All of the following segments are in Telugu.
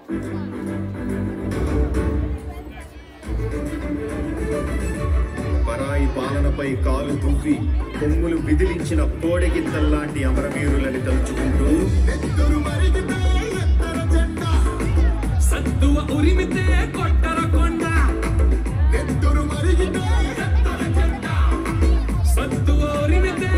పరాయి పాలనపై కాలు దువ్వి కొమ్ములు విదిలించిన కోడెగిత్తల్లాంటి అమరవీరులని తలుచుకుంటూ సత్తువ ఉరిమితే కొట్టర కొండ సత్తువ ఉరిమితే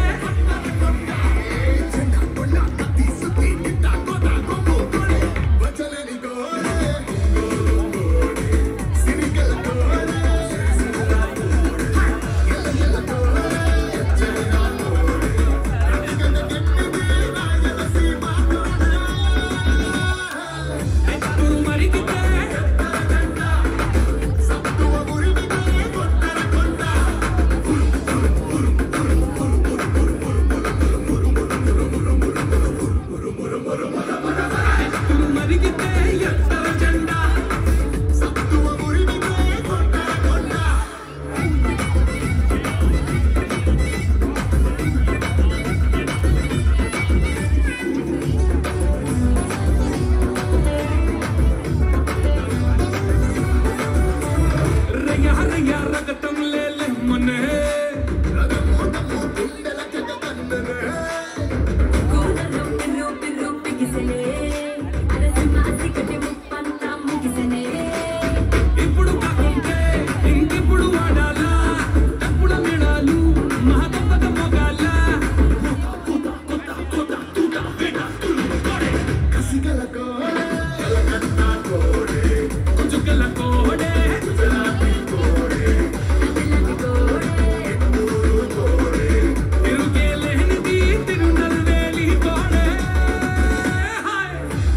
ఎత్తురు మరిగితే ఎత్తురు మరిగితే ఎత్తర జెండా రయ్య రయ్య రగతం లేలే మనే గోడలో పిర్రు పిర్రు పిగిసెనే అరసింహాసి కటి ముప్పంతా ముగిసెనే ఇప్పుడు కాకుంటే ఇంకెప్పుడు వాడాలా తప్పుల మేళాలు మహతప్పద మొగాల చుక్కల కోడే తిరుగే లేనిది తిరునల్వేలి కోడే హాయ్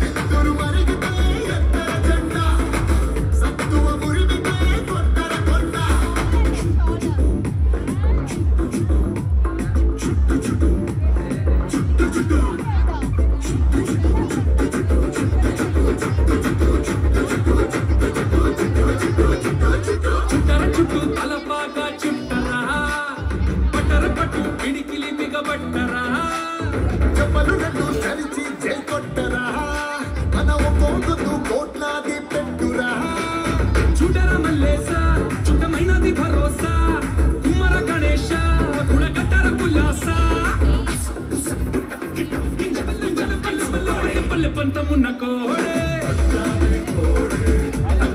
చుట్టర చుట్టూ తలపాగా చుట్టరా పట్టర పట్టు పిడికిలి మిగబట్టరా చెప్పలు రెండు చరిచి జై కొట్టరా మన ఒక్కొక్కరు కోట్లాది పెట్టురా చుడర మల్లేస చుట్టమైనది భరోసా కుమ్మర గణేశ గుణగట్టర కుల్లాస పల్లె పంతమున్న కోడే